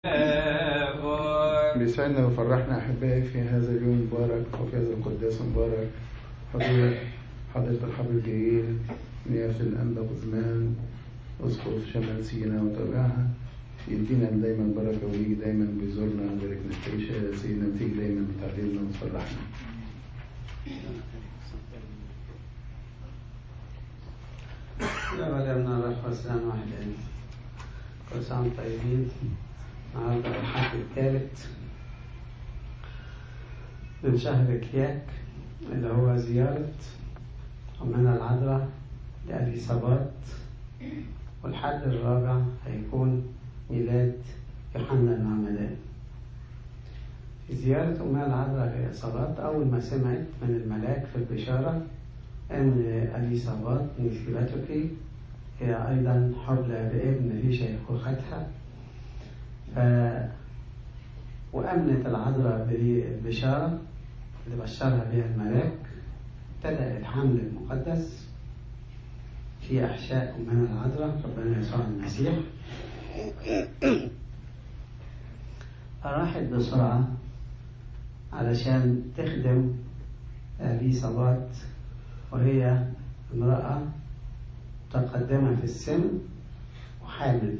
بيسعدنا ويفرحنا أحبائي في هذا اليوم المبارك وفي هذا القداس المبارك حضور حضرة الحبر الجليل نيافة الأنبا قزمان أسقف شمال سينا وتابعها يدينا دايما بركة ويجي دايما بيزورنا ويباركنا في سيدنا وتيجي دايما بتعليمنا وتفرحنا لا بلغنا الروح والسلام واحد انت كل سنة وانتم طيبين النهارده الحد الثالث من شهر كياك اللي هو زيارة أمنا العذراء لأليصابات والحد الرابع هيكون ميلاد يوحنا المعمدان في زيارة أمنا العذراء لأليصابات أول ما سمعت من الملاك في البشارة أن أليصابات مثلتك هي أيضا حبلى بابن في شيخوختها ف وأمنت العذراء بالبشارة اللي بشرها بها الملاك ابتدأ الحمل المقدس في أحشاء أمنا العذراء ربنا يسوع المسيح راحت بسرعة علشان تخدم أليصابات وهي امرأة متقدمة في السن وحامل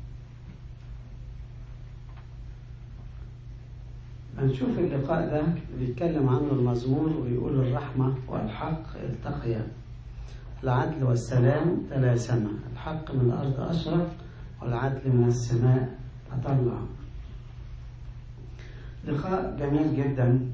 هنشوف اللقاء ده بيتكلم عنه المزمور ويقول الرحمة والحق التقيا العدل والسلام تلاسما الحق من الأرض أشرق والعدل من السماء أطلع لقاء جميل جدا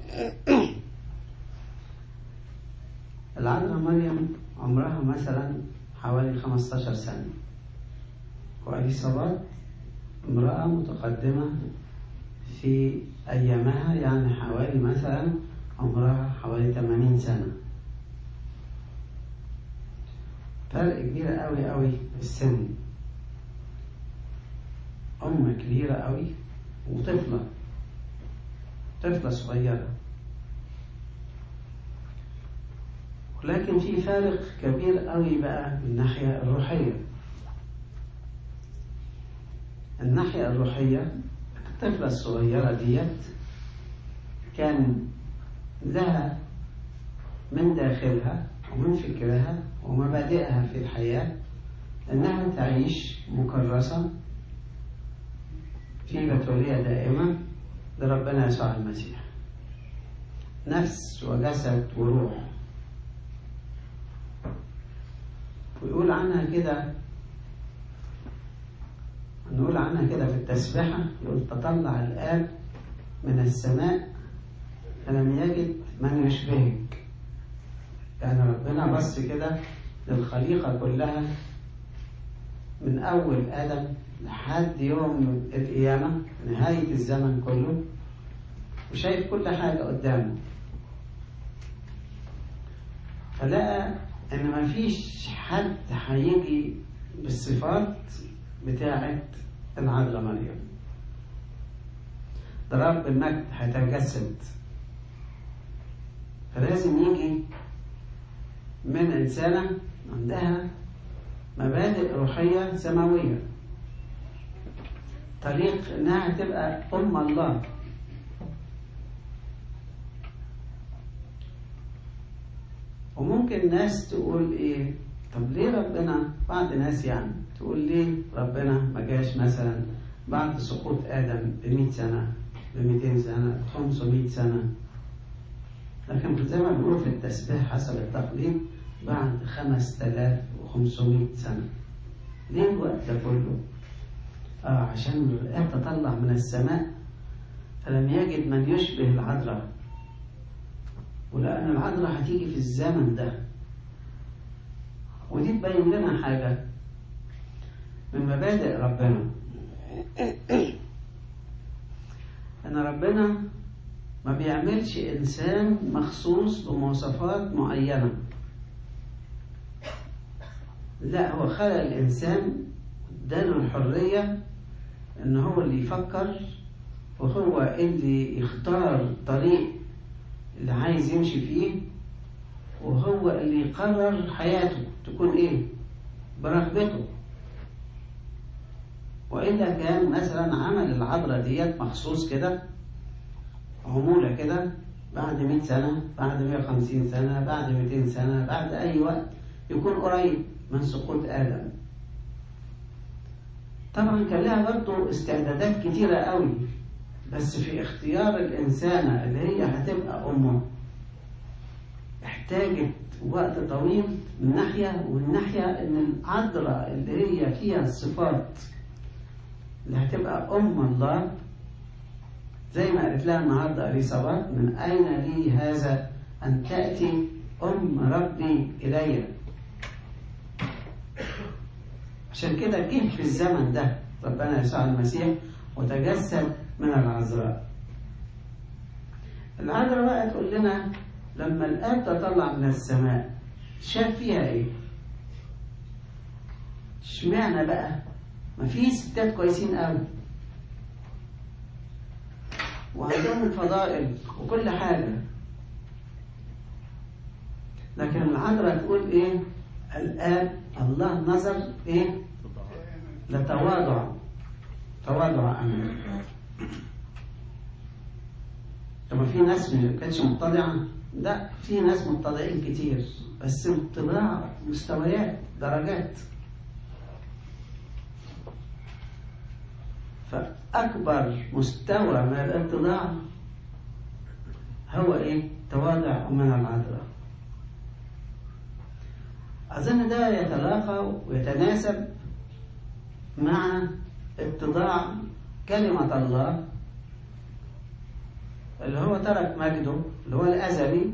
العذراء مريم عمرها مثلا حوالي 15 سنة وأليصابات امرأة متقدمة في أيامها يعني حوالي مثلا عمرها حوالي 80 سنة فرق كبير قوي قوي في السن أم كبيرة قوي وطفلة طفلة صغيرة ولكن في فارق كبير قوي بقى من الناحية الروحية الناحية الروحية الطفلة الصغيرة ديت كان لها من داخلها ومن فكرها ومبادئها في الحياة أنها تعيش مكرسة في بتولية دائمة لربنا يسوع المسيح نفس وجسد وروح ويقول عنها كده نقول عنها كده في التسبحة يقول تطلع الآب من السماء فلم يجد من يشبهك يعني ربنا بص كده للخليقة كلها من أول آدم لحد يوم القيامة نهاية الزمن كله وشايف كل حاجة قدامه فلقى إن مفيش حد هيجي بالصفات بتاعة العذراء مريم ده رب المجد هيتجسد فلازم يجي من إنسانة عندها مبادئ روحية سماوية طريق إنها تبقى أم الله وممكن ناس تقول إيه طب ليه ربنا بعض ناس يعني تقول ليه ربنا ما جاش مثلا بعد سقوط آدم ب 100 سنة ب 200 سنة 500 سنة لكن زي ما بنقول في التسبيح حسب التقليد بعد 5500 سنة ليه الوقت ده كله؟ آه عشان الآب تطلع من السماء فلم يجد من يشبه العذراء ولأن العذراء هتيجي في الزمن ده ودي تبين لنا حاجة من مبادئ ربنا أن ربنا ما بيعملش إنسان مخصوص بمواصفات معينة لا هو خلق الإنسان اداله الحرية إن هو اللي يفكر وهو اللي يختار الطريق اللي عايز يمشي فيه وهو اللي يقرر حياته تكون ايه برغبته وإلا كان مثلا عمل العذراء ديت مخصوص كده عمولة كده بعد 100 سنة بعد 150 سنة بعد 200 سنة بعد أي وقت يكون قريب من سقوط آدم طبعا كان لها برضه استعدادات كتيرة قوي بس في اختيار الإنسانة اللي هي هتبقى أمه احتاجت وقت طويل من ناحية ومن ناحية إن العذراء اللي هي فيها الصفات اللي هتبقى أم الله زي ما قالت لها النهارده اليصابات من أين لي هذا أن تأتي أم ربي إلي عشان كده جه في الزمن ده ربنا يسوع المسيح وتجسد من العذراء العذراء بقى تقول لنا لما الآب تطلع من السماء شاف فيها ايه اشمعنى بقى ما في ستات كويسين قوي وعندهم الفضائل وكل حاجة لكن العذراء تقول ايه الآب الله نظر ايه لتواضع تواضع أمامه طب في ناس ما كانتش متضعة لا في ناس متضعين كتير بس الاتضاع مستويات درجات فأكبر مستوى من الاتضاع هو إيه؟ تواضع من العذراء أظن ده يتلاقى ويتناسب مع اتضاع كلمة الله اللي هو ترك مجده اللي هو الأزلي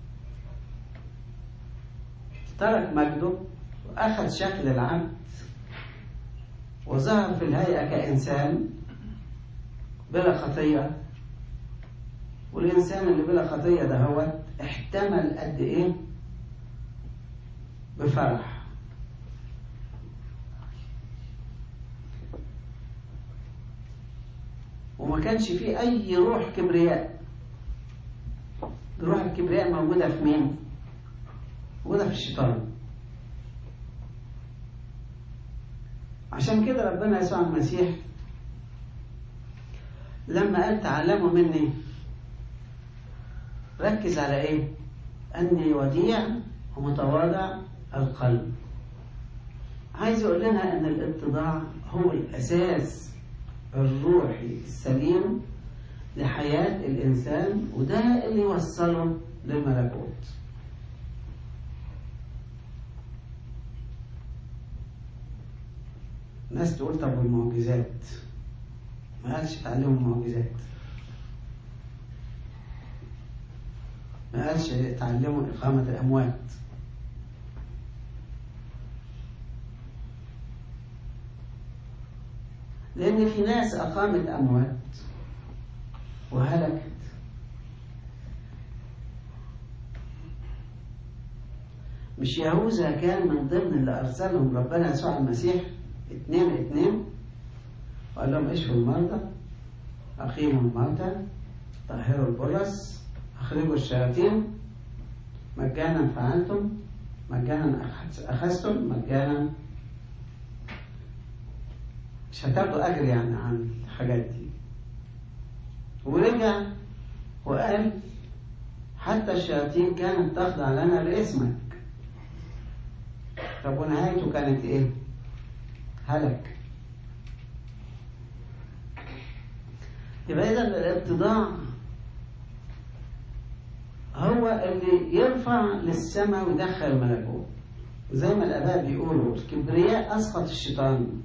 ترك مجده وأخذ شكل العبد وظهر في الهيئة كإنسان بلا خطية والإنسان اللي بلا خطية ده هو احتمل قد إيه بفرح وما كانش فيه أي روح كبرياء روح الكبرياء موجودة في مين؟ موجودة في الشيطان عشان كده ربنا يسوع المسيح لما قال تعلموا مني ركز على ايه اني وديع ومتواضع القلب عايز يقول لنا ان الاتضاع هو الاساس الروحي السليم لحياة الإنسان وده اللي يوصله للملكوت ناس تقول طب والمعجزات ما قالش تعلموا المعجزات ما قالش تعلموا إقامة الأموات لأن في ناس أقامت أموات وهلكت مش يهوذا كان من ضمن اللي أرسلهم ربنا يسوع المسيح اتنين اتنين وقال لهم اشفوا المرضى أقيموا الموتى طهروا البرص أخرجوا الشياطين مجانا فعلتم مجانا أخذتم مجانا مش هتاخدوا أجر يعني عن الحاجات دي ورجع وقال حتى الشياطين كانت تخضع لنا باسمك طب ونهايته كانت ايه؟ هلك يبقى اذا الابتداع هو اللي يرفع للسماء ويدخل الملكوت زي ما الاباء بيقولوا الكبرياء اسقط الشيطان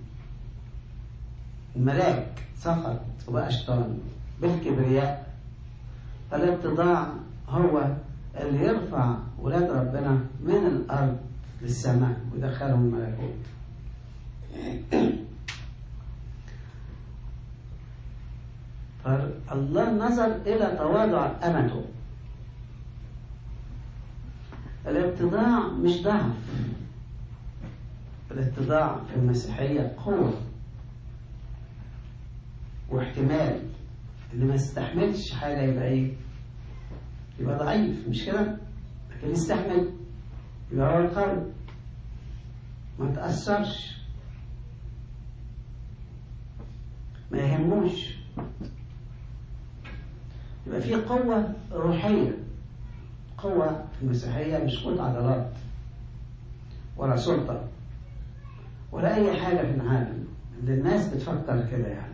الملاك سقط وبقى شيطان بالكبرياء فالاتضاع هو اللي يرفع ولاد ربنا من الأرض للسماء ويدخلهم الملكوت فالله نظر إلى تواضع أمته الاتضاع مش ضعف الاتضاع في المسيحية قوة واحتمال اللي ما يستحملش حاجة يبقى ايه؟ يبقى ضعيف مش كده؟ لكن يستحمل يبقى هو القوي ما تأثرش ما يهموش يبقى في قوة روحية قوة في المسيحية مش قوة عضلات ولا سلطة ولا أي حاجة في العالم اللي الناس بتفكر كده يعني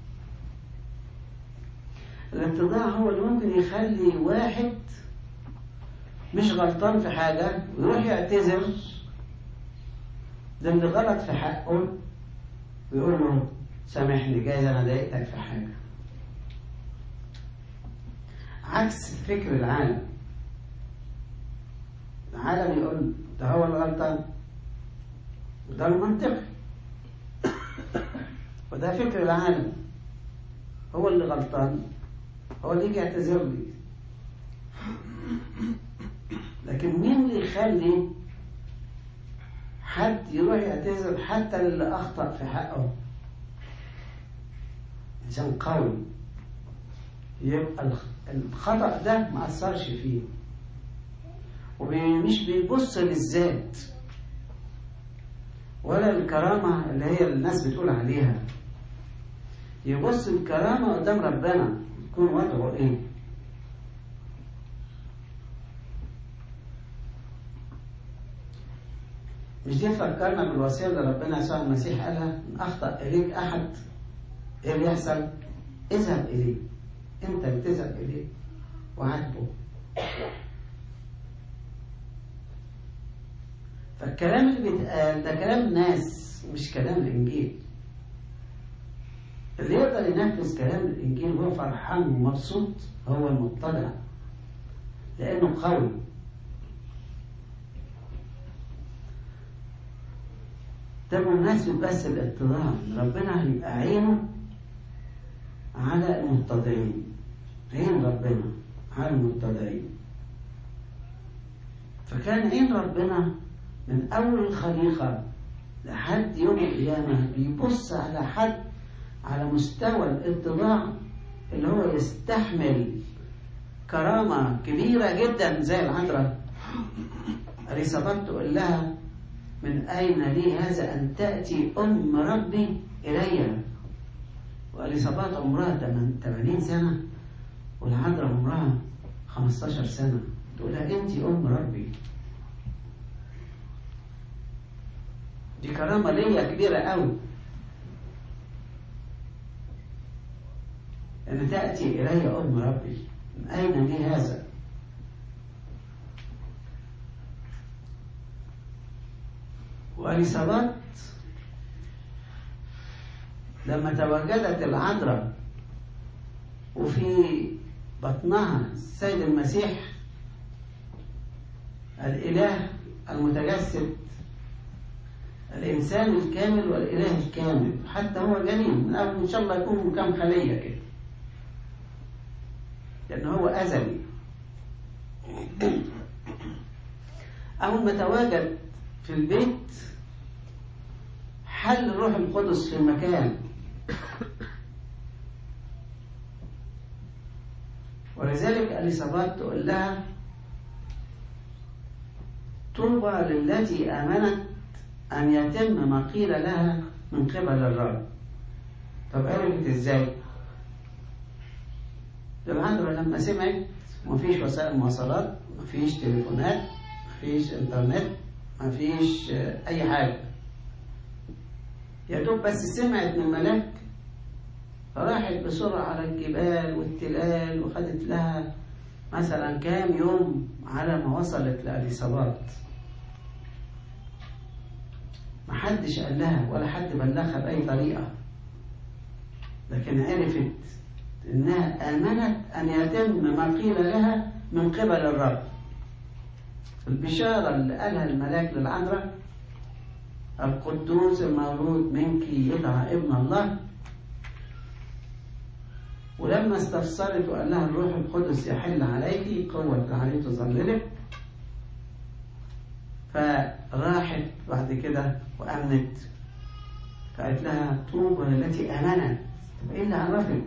الاتضاع هو اللي ممكن يخلي واحد مش غلطان في حاجة ويروح يعتذر ده اللي غلط في حقه ويقول له سامحني جايز انا ضايقتك في حاجة عكس فكر العالم العالم يقول ده هو الغلطان وده المنطقي وده فكر العالم هو اللي غلطان هو اللي يجي يعتذر لي لكن مين اللي يخلي حد يروح يعتذر حتى للي أخطأ في حقه إنسان قوي يبقى الخطأ ده ما أثرش فيه ومش بيبص للذات ولا الكرامة اللي هي الناس بتقول عليها يبص الكرامة قدام ربنا يكون وضعه ايه مش دي تفكرنا بالوصية اللي ربنا يسوع المسيح قالها إن أخطأ إليك أحد إيه اللي يحصل؟ اذهب إليه أنت اللي تذهب إليه وعاتبه فالكلام اللي بيتقال ده كلام ناس مش كلام الإنجيل اللي يقدر ينفذ كلام الإنجيل وهو فرحان ومبسوط هو المتضع لأنه قوي ده بمناسبة بس الاتضاع ربنا هيبقى عينه على المتضعين عين ربنا على المتضعين فكان عين ربنا من أول الخليقة لحد يوم القيامة بيبص على حد على مستوى الاتضاع اللي هو يستحمل كرامة كبيرة جدا زي العذراء اليصابات تقول لها من أين لي هذا أن تأتي أم ربي إلي واليصابات عمرها 80 سنة والعذراء عمرها 15 سنة تقول لها أنت أم ربي دي كرامة ليا كبيرة قوي أن تأتي إلي أم ربي من أين لي هذا وإليصابات لما تواجدت العذراء وفي بطنها السيد المسيح الإله المتجسد الإنسان الكامل والإله الكامل حتى هو جنين من قبل إن شاء الله يكون كام خلية كده لأن هو أزلي أول ما تواجد في البيت حل الروح القدس في المكان ولذلك اليصابات تقول لها طوبى للتي آمنت أن يتم ما قيل لها من قبل الرب طب عرفت ازاي؟ العذراء لما سمعت مفيش وسائل مواصلات مفيش تليفونات مفيش انترنت مفيش أي حاجة يا دوب بس سمعت من الملاك فراحت بسرعة على الجبال والتلال وخدت لها مثلا كام يوم على ما وصلت لأليصابات محدش قال لها ولا حد بلغها بأي طريقة لكن عرفت إنها آمنت أن يتم ما قيل لها من قبل الرب البشارة اللي قالها الملاك للعذراء القدوس المولود منك يدعى ابن الله ولما استفسرت وقال لها الروح القدس يحل عليك قوة عليه تظللك فراحت بعد كده وأمنت فقالت لها طوبى التي آمنت طب إيه اللي عرفك؟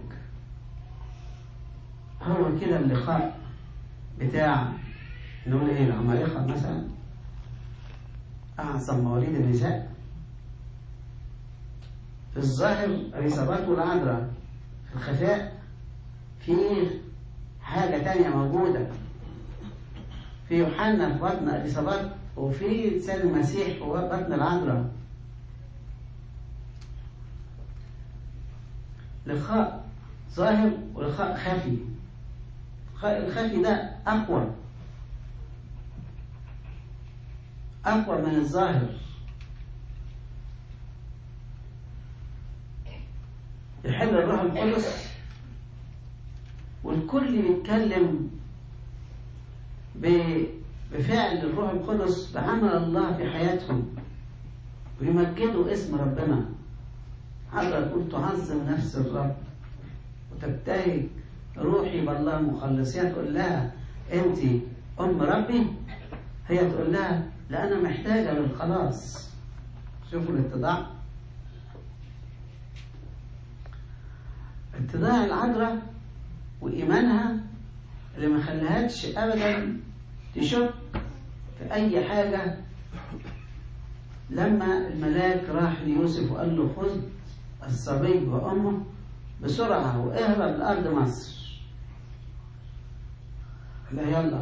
هو كده اللقاء بتاع نقول إيه العمالقة مثلا أعظم مواليد النساء في الظاهر اليصابات والعذراء في الخفاء في حاجة تانية موجودة في يوحنا في بطن اليصابات وفي لسان المسيح في بطن العذراء لقاء ظاهر ولقاء خفي الخفي ده أقوى أقوى من الظاهر يحل الروح القدس والكل بيتكلم بفعل الروح القدس بعمل الله في حياتهم ويمجدوا اسم ربنا حتى تقول تعظم نفس الرب وتبتهج روحي بالله مخلصين تقول لها انت ام ربي هي تقول لها لا انا محتاجه للخلاص شوفوا الاتضاع اتضاع العذراء وايمانها اللي ما خلاهاش ابدا تشك في اي حاجه لما الملاك راح ليوسف وقال له خذ الصبي وامه بسرعه واهرب لارض مصر لا يلا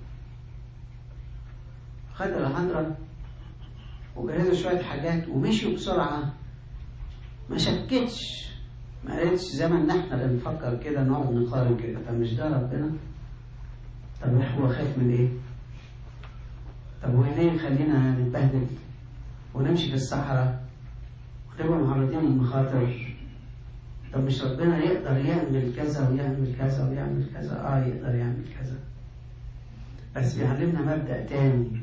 خد العذراء وجهزوا شويه حاجات ومشوا بسرعه ما شكتش ما قالتش زي ما احنا اللي بنفكر كده نقعد نقارن كده طب مش ده ربنا طب هو خايف من ايه طب وليه يخلينا نتبهدل ونمشي في الصحراء ونبقى معرضين للمخاطر طب مش ربنا يقدر يعمل كذا ويعمل كذا ويعمل كذا اه يقدر يعمل كذا بس بيعلمنا مبدأ تاني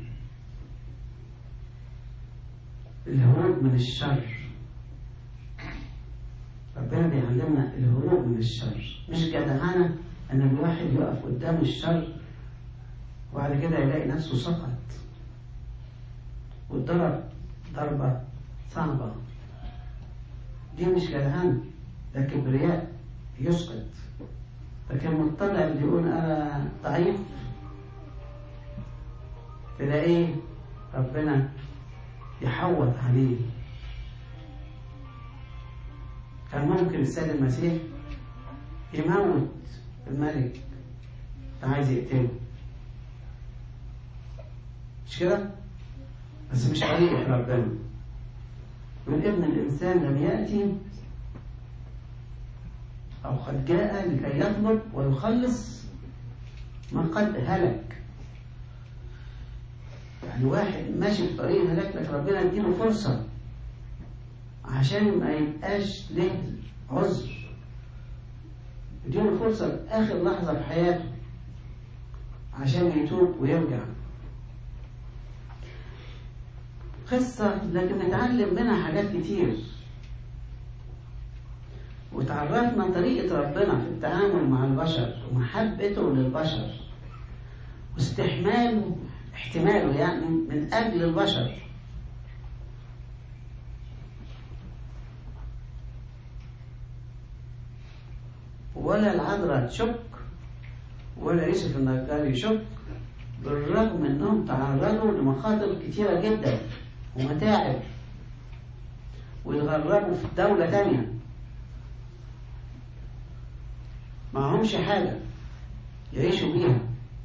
الهروب من الشر ربنا بيعلمنا الهروب من الشر مش جدعانة ان الواحد يقف قدام الشر وبعد كده يلاقي نفسه سقط واتضرب ضربة صعبة دي مش جدعانة ده كبرياء يسقط لكن مطلع اللي يقول انا ضعيف تلاقيه ربنا يحوط عليه كان ممكن السيد المسيح يموت الملك اللي عايز يقتله مش كده؟ بس مش طريقة ربنا من ابن الإنسان لم يأتي أو قد جاء لكي يطلب ويخلص من قد هلك يعني واحد ماشي في طريق هلاك لك ربنا يديله فرصة عشان ما يبقاش له عذر يديله فرصة لآخر لحظة في حياته عشان يتوب ويرجع قصة لكن نتعلم منها حاجات كتير وتعرفنا طريقة ربنا في التعامل مع البشر ومحبته للبشر واستحماله احتماله يعني من أجل البشر ولا العذراء تشك ولا يوسف النجار يشك بالرغم انهم تعرضوا لمخاطر كتيرة جدا ومتاعب ويتغربوا في دولة تانية معهمش حاجة يعيشوا بيها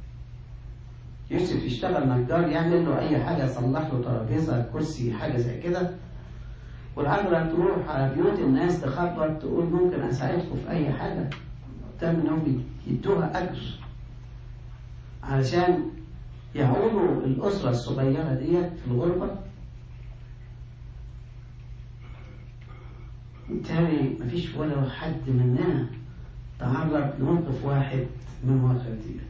يوسف يشتغل نجار يعمل له أي حاجة يصلح له ترابيزة كرسي حاجة زي كده والعذراء تروح على بيوت الناس تخبر تقول ممكن أساعدكم في أي حاجة تم إنهم يدوها أجر علشان يعولوا الأسرة الصغيرة ديت في الغربة بالتالي مفيش ولا حد مننا تعرض لموقف واحد من المواقف ديت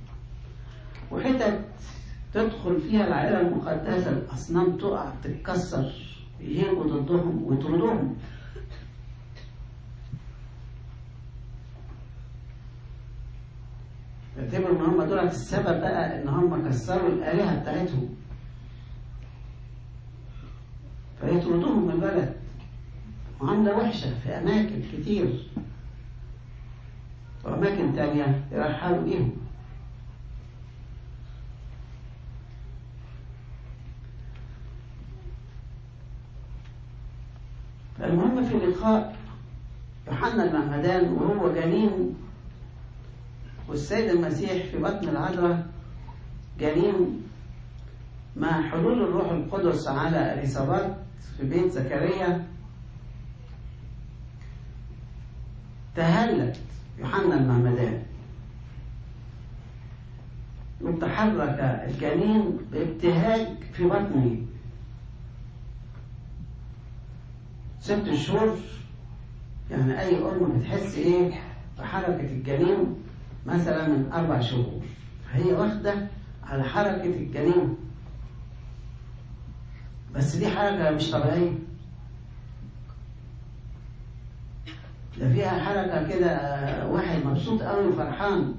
وحتت تدخل فيها العائلة المقدسة الأصنام تقع تتكسر يهيجوا ضدهم ويطردوهم يعتبروا ان هم دول السبب بقى ان هم كسروا الآلهة بتاعتهم فيطردوهم من البلد معاملة وحشة في أماكن كتير وأماكن تانية يرحلوا بيهم فالمهم في لقاء يوحنا المعمدان وهو جنين والسيد المسيح في بطن العذراء جنين مع حلول الروح القدس على اليصابات في بيت زكريا تهلت يوحنا المعمدان وتحرك الجنين بابتهاج في بطنه ست شهور يعني أي أم بتحس إيه بحركة الجنين مثلا من أربع شهور فهي واخدة على حركة الجنين بس دي حركة مش طبيعية ده فيها حركة كده واحد مبسوط قوي وفرحان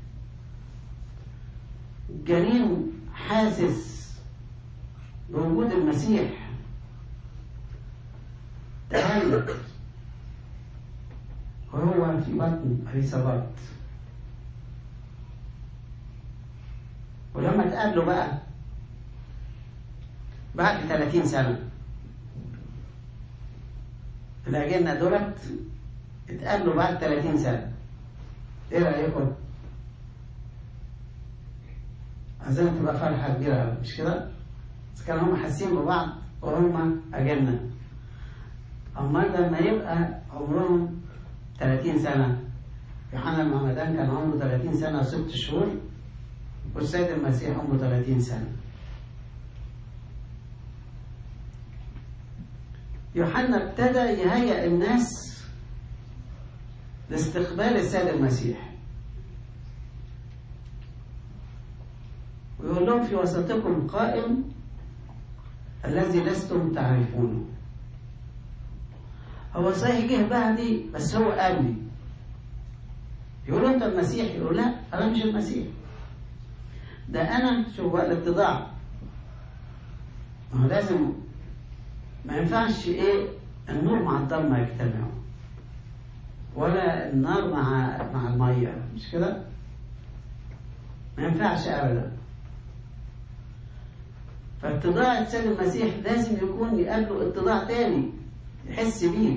الجنين حاسس بوجود المسيح تهلك وهو في بطن اليصابات ولما تقابلوا بقى بعد 30 سنة الأجنة دولت اتقابلوا بعد 30 سنة ايه رأيكم؟ عايزين تبقى فرحة كبيرة مش كده؟ بس كانوا هم حاسين ببعض وهم أجنة أما لما يبقى عمرهم 30 سنة يوحنا المعمدان كان عمره 30 سنة وست شهور والسيد المسيح عمره 30 سنة يوحنا ابتدى يهيئ الناس لاستقبال السيد المسيح ويقول لهم في وسطكم قائم الذي لستم تعرفونه هو صحيح جه بعدي بس هو قبلي يقولوا انت المسيح يقول لا انا مش المسيح ده انا شوف بقى الاتضاع ما هو لازم ما ينفعش ايه النور مع الضلمه يجتمعوا ولا النار مع مع الميه مش كده ما ينفعش ابدا فاتضاع السيد المسيح لازم يكون يقابله اتضاع تاني يحس بيه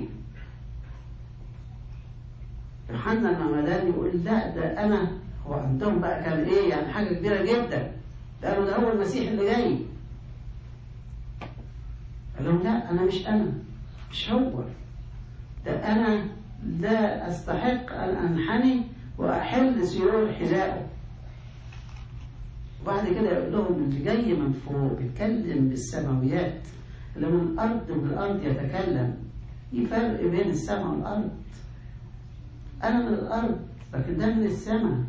يوحنا المعمدان يقول لا ده انا هو عندهم بقى كان ايه يعني حاجه كبيره جدا قالوا ده هو المسيح اللي جاي قال لهم لا انا مش انا مش هو ده انا لا استحق ان انحني واحل سيول حذائه وبعد كده يقول لهم اللي جاي من فوق بيتكلم بالسماويات اللي من الارض بالارض يتكلم في فرق بين السماء والارض انا من الارض لكن ده من السماء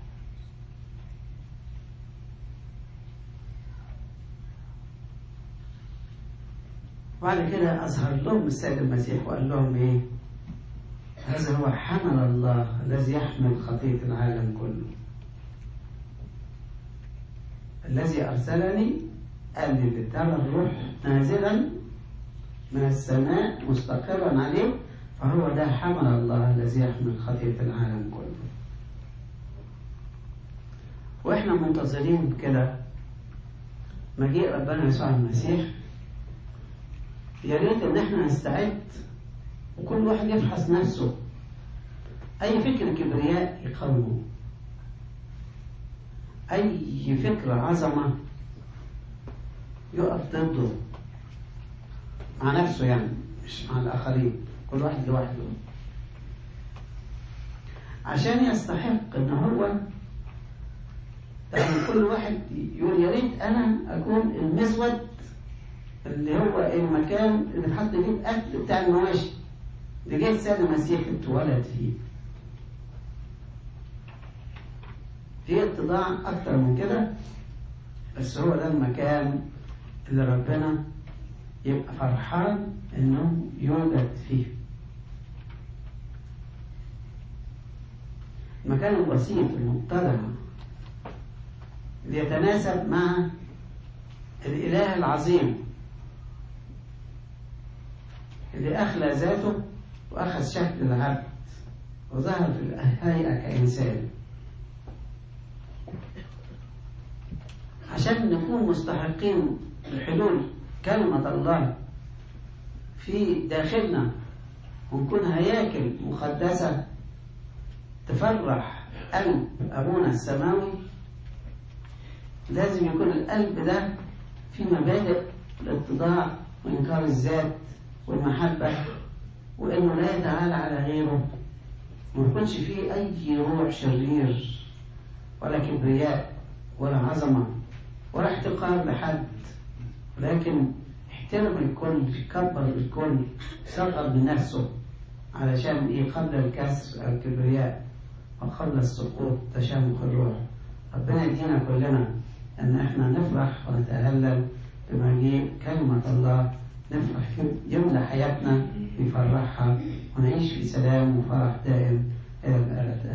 وبعد كده أظهر لهم السيد المسيح وقال لهم إيه؟ هذا هو حمل الله الذي يحمل خطية العالم كله الذي أرسلني قال لي ترى الروح نازلا من السماء مستقرا عليه فهو ده حمل الله الذي يحمل خطية العالم كله واحنا منتظرين كده مجيء ربنا يسوع المسيح يا ريت ان احنا نستعد وكل واحد يفحص نفسه اي فكر كبرياء يقاومه اي فكر عظمه يقف ضده مع نفسه يعني مش مع الاخرين كل واحد لوحده عشان يستحق ان هو يعني كل واحد يقول يا ريت انا اكون المسود اللي هو المكان اللي اتحط فيه الاكل بتاع المواشي اللي جه السيد المسيح اتولد فيه في اتضاع اكتر من كده بس هو ده المكان اللي ربنا يبقى فرحان انه يوجد فيه المكان البسيط المتضع اللي يتناسب مع الاله العظيم اللي أخلى ذاته وأخذ شكل العبد وظهر في الهيئة كإنسان عشان نكون مستحقين لحلول كلمة الله في داخلنا ونكون هياكل مقدسة تفرح قلب أبونا السماوي لازم يكون القلب ده في مبادئ الاتضاع وإنكار الذات والمحبة وإنه لا يتعالى على غيره ما يكونش فيه أي روح شرير ولا كبرياء ولا عظمة ولا احتقار لحد ولكن احترم الكل كبر الكل صغر بنفسه علشان ايه قبل الكسر الكبرياء وقبل السقوط تشامخ الروح ربنا يدينا كلنا ان احنا نفرح ونتهلل بمجيء كلمة الله نفرح يملى حياتنا ويفرحها ونعيش في سلام وفرح دائم إلى الأبد